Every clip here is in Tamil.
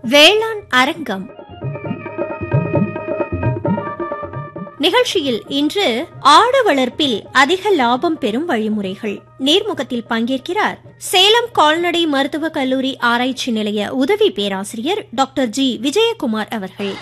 வேளாண் அரங்கம் நிகழ்ச்சியில் இன்று ஆடு வளர்ப்பில் அதிக லாபம் பெறும் வழிமுறைகள் நேர்முகத்தில் பங்கேற்கிறார் சேலம் கால்நடை மருத்துவக் கல்லூரி ஆராய்ச்சி நிலைய உதவி பேராசிரியர் டாக்டர் ஜி விஜயகுமார் அவர்கள்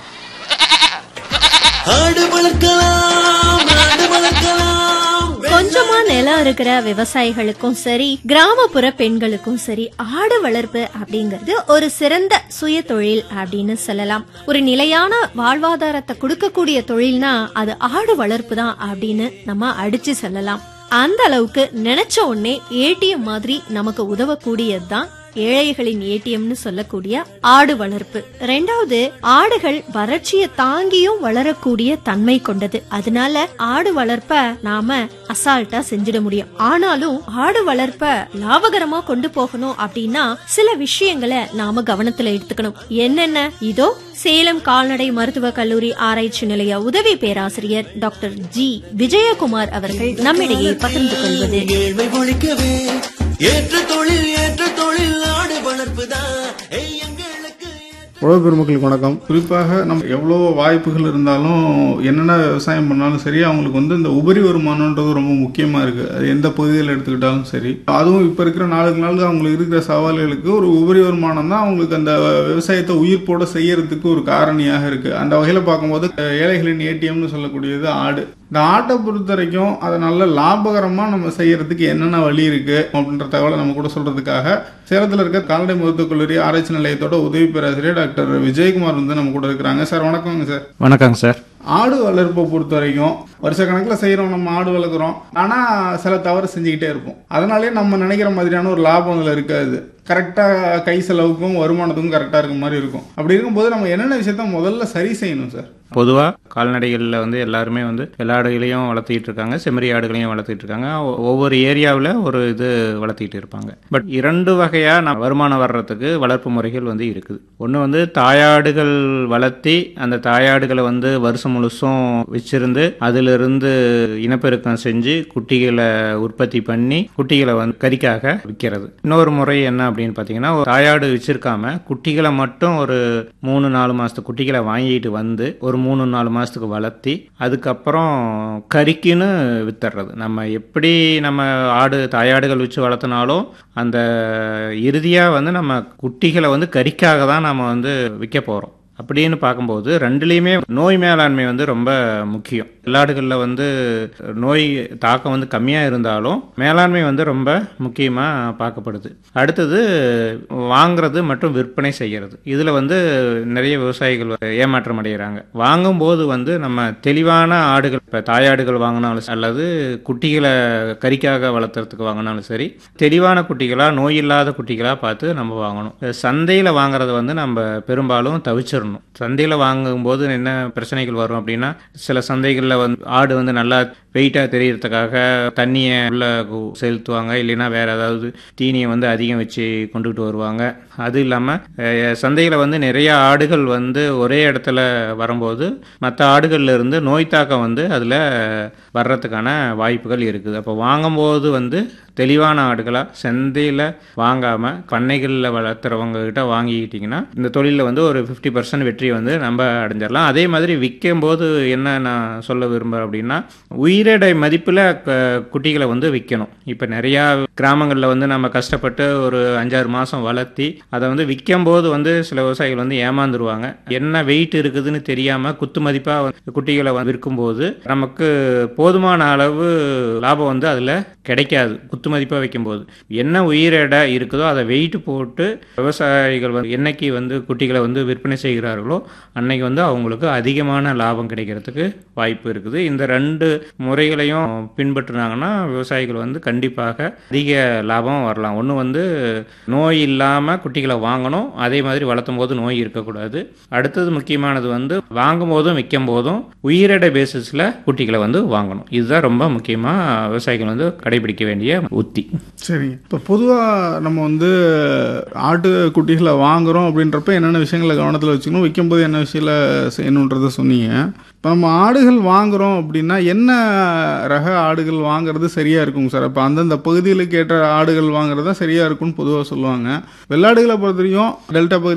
ஆடு வளர்க்கலாம் ஆடு வளர்க்கலாம் கொஞ்சமா நிலம் இருக்கிற விவசாயிகளுக்கும் சரி கிராமப்புற பெண்களுக்கும் சரி ஆடு வளர்ப்பு அப்படிங்கிறது ஒரு சிறந்த சுய தொழில் அப்படின்னு சொல்லலாம் ஒரு நிலையான வாழ்வாதாரத்தை கொடுக்கக்கூடிய தொழில்னா அது ஆடு வளர்ப்பு தான் அப்படின்னு நம்ம அடிச்சு சொல்லலாம் அந்த அளவுக்கு நினைச்ச உடனே ஏடிஎம் மாதிரி நமக்கு உதவக்கூடியதுதான் ஏழைகளின் ஏடிஎம்னு சொல்லக்கூடிய ஆடு வளர்ப்பு ரெண்டாவது ஆடுகள் வறட்சியை தாங்கியும் வளரக்கூடிய தன்மை கொண்டது அதனால ஆடு வளர்ப்ப நாம அசால்ட்டா செஞ்சிட முடியும் ஆனாலும் ஆடு வளர்ப்ப லாபகரமா கொண்டு போகணும் அப்படின்னா சில விஷயங்களை நாம கவனத்துல எடுத்துக்கணும் என்னென்ன இதோ சேலம் கால்நடை மருத்துவக் கல்லூரி ஆராய்ச்சி நிலைய உதவி பேராசிரியர் டாக்டர் ஜி விஜயகுமார் அவர்கள் நம்மிடையே பகிர்ந்து கொள்வது ஏழ்மை ஒழிக்கவே ஏற்ற தொழில் ஏற்ற தொழில் ஆடு வளர்ப்புதான் ஏய், எங்களுக்கு ஏற்ற- உழவு பெருமக்களுக்கு வணக்கம் குறிப்பாக நம்ம எவ்வளோ வாய்ப்புகள் இருந்தாலும் என்னென்ன விவசாயம் பண்ணாலும் சரி அவங்களுக்கு வந்து இந்த உபரி வருமானன்றது ரொம்ப முக்கியமாக இருக்குது அது எந்த பகுதியில் எடுத்துக்கிட்டாலும் சரி அதுவும் இப்போ இருக்கிற நாளுக்கு நாள் அவங்களுக்கு இருக்கிற சவால்களுக்கு ஒரு உபரி வருமானம் தான் அவங்களுக்கு அந்த விவசாயத்தை உயிர்ப்போட செய்யறதுக்கு ஒரு காரணியாக இருக்குது அந்த வகையில் பார்க்கும்போது அஹ், ஏழைகளின் ஏடிஎம்னு சொல்லக்கூடியது ஆடு இந்த ஆட்டை பொறுத்த வரைக்கும் அதை நல்ல லாபகரமாக நம்ம செய்யறதுக்கு என்னென்ன வழி இருக்குது அப்படின்ற தகவலை நம்ம கூட சொல்கிறதுக்காக சேலத்தில் இருக்க கால்நடை மருத்துவக் கல்லூரி ஆராய்ச்சி நிலையத்தோட உதவி பேராசிரியர் டாக்டர் விஜயகுமார் வந்து நம்ம கூட இருக்கிறாங்க சார் வணக்கங்க சார் வணக்கங்க சார் ஆடு வளர்ப்பை பொறுத்த வரைக்கும் வருஷ கணக்கில் செய்கிறோம் நம்ம ஆடு வளர்க்குறோம் ஆனால் சில தவறு செஞ்சுக்கிட்டே இருப்போம் அதனாலே நம்ம நினைக்கிற மாதிரியான ஒரு லாபம் அதில் இருக்காது கரெக்டாக கை செலவுக்கும் வருமானத்துக்கும் கரெக்டாக இருக்க மாதிரி இருக்கும் அப்படி இருக்கும்போது நம்ம என்னென்ன விஷயத்த முதல்ல சரி செய்யணும் சார் பொதுவாக கால்நடைகளில் வந்து எல்லாருமே வந்து வெள்ளாடுகளையும் வளர்த்திட்டு இருக்காங்க செம்மறி ஆடுகளையும் வளர்த்திட்டு இருக்காங்க ஒ- ஒவ்வொரு ஏரியாவில் ஒரு இது வளர்த்திட்டு இருப்பாங்க பட் இரண்டு வகையாக நான் வருமானம் வர்றதுக்கு வளர்ப்பு முறைகள் வந்து இருக்குது ஒன்று வந்து தாயாடுகள் வளர்த்தி அந்த தாயாடுகளை வந்து வருஷம் முழுசும் வச்சிருந்து அதிலிருந்து இனப்பெருக்கம் செஞ்சு குட்டிகளை உற்பத்தி பண்ணி குட்டிகளை வந்து கறிக்காக விற்கிறது இன்னொரு முறை என்ன அப்படின்னு பார்த்தீங்கன்னா ஒரு தாயாடு வச்சிருக்காம குட்டிகளை மட்டும் ஒரு மூணு நாலு மாசத்து குட்டிகளை வாங்கிட்டு வந்து ஒரு மூணு நாலு மாசத்துக்கு வளர்த்தி அதுக்கப்புறம் கறிக்குன்னு வித்துடுறது நம்ம எப்படி நம்ம ஆடு தாயாடுகள் வச்சு வளர்த்தினாலும் அந்த இறுதியாக வந்து நம்ம குட்டிகளை வந்து கறிக்காக தான் நம்ம வந்து விற்க போகிறோம் அப்படின்னு பார்க்கும்போது ரெண்டுலேயுமே நோய் மேலாண்மை வந்து ரொம்ப முக்கியம் வெள்ளாடுகளில் வந்து நோய் தாக்கம் வந்து கம்மியாக இருந்தாலும் மேலாண்மை வந்து ரொம்ப முக்கியமாக பார்க்கப்படுது அடுத்தது வாங்குறது மற்றும் விற்பனை செய்கிறது இதில் வந்து நிறைய விவசாயிகள் ஏமாற்றம் அடைகிறாங்க வாங்கும்போது வந்து நம்ம தெளிவான ஆடுகள் இப்போ தாயாடுகள் வாங்கினாலும் சரி, அல்லது குட்டிகளை கறிக்காக வளர்த்துறதுக்கு வாங்கினாலும் சரி தெளிவான குட்டிகளாக நோய் இல்லாத குட்டிகளாக பார்த்து நம்ம வாங்கணும் சந்தையில் வாங்குறத வந்து நம்ம பெரும்பாலும் தவிச்சிடணும் சந்தையில் வாங்கும்போது என்ன பிரச்சனைகள் வரும் அப்படின்னா சில சந்தைகளில் வந்து ஆடு வந்து நல்லா வெயிட்டாக தெரியறதுக்காக தண்ணியை உள்ள கு- செலுத்துவாங்க இல்லைன்னா வேற ஏதாவது தீனியை வந்து அதிகம் வச்சு கொண்டுகிட்டு வருவாங்க அது இல்லாமல் சந்தையில் வந்து நிறைய ஆடுகள் வந்து ஒரே இடத்துல வரும்போது மற்ற ஆடுகள்ல இருந்து நோய் தாக்கம் வந்து அதில் வர்றதுக்கான வாய்ப்புகள் இருக்குது அப்போ வாங்கும்போது வந்து தெளிவான ஆடுகளாக சந்தையில் வாங்காமல் பண்ணைகளில் வளர்த்துறவங்க கிட்ட வாங்கிக்கிட்டிங்கன்னா இந்த தொழிலில் வந்து ஒரு ஃபிஃப்டி பர்சன்ட் வெற்றி வந்து நம்ம அடைஞ்சிடலாம் அதே மாதிரி விற்கும் போது என்ன நான் சொல்ல விரும்புகிறேன் அப்படின்னா உயிரிடை மதிப்பில் குட்டிகளை வந்து விற்கணும் இப்போ நிறையா கிராமங்களில் வந்து நம்ம கஷ்டப்பட்டு ஒரு அஞ்சாறு மாதம் வளர்த்தி அதை வந்து விற்கும் போது வந்து சில விவசாயிகள் வந்து ஏமாந்துருவாங்க என்ன வெயிட் இருக்குதுன்னு தெரியாமல் குத்து மதிப்பாக குட்டிகளை வந்து விற்கும்போது நமக்கு போதுமான அளவு லாபம் வந்து அதில் கிடைக்காது குத்து மதிப்பாக வைக்கும்போது என்ன உயிர் எடை இருக்குதோ அதை வெயிட் போட்டு விவசாயிகள் வந்து என்னைக்கு வந்து குட்டிகளை வந்து விற்பனை செய்கிறார்களோ அன்னைக்கு வந்து அவங்களுக்கு அதிகமான லாபம் கிடைக்கிறதுக்கு வாய்ப்பு இருக்குது இந்த ரெண்டு முறைகளையும் பின்பற்றினாங்கன்னா விவசாயிகள் வந்து கண்டிப்பாக அதிக லாபம் வரலாம் ஒன்று வந்து நோய் இல்லாமல் குட்டிகளை வாங்கணும் அதே மாதிரி வளர்த்தும் போது நோய் இருக்கக்கூடாது அடுத்தது முக்கியமானது வந்து வாங்கும் போதும் விற்கும் போதும் உயிரிடை பேசிஸில் குட்டிகளை வந்து வாங்கணும் இதுதான் ரொம்ப முக்கியமாக விவசாயிகள் வந்து கடைபிடிக்க வேண்டிய உத்தி சரிங்க இப்போ பொதுவாக நம்ம வந்து ஆட்டு குட்டிகளை வாங்குறோம் அப்படின்றப்ப என்னென்ன விஷயங்களை கவனத்தில் வச்சுக்கணும் விற்கும்போது என்ன விஷயங்களை செய்யணுன்றதை சொன்னீங்க இப்போ நம்ம ஆடுகள் வாங்குறோம் அப்படின்னா என்ன ரக ஆடுகள் வாங்குறது சரியாக இருக்குங்க சார் இப்போ அந்தந்த பகுதிகளுக்கு ஏற்ற ஆடுகள் வாங்குறது தான் சரியாக இருக்கும்னு பொதுவாக சொல்லுவாங்க வெள்ளாடுகளை பொறுத்த வரைக்கும் டெல்டா பகுதி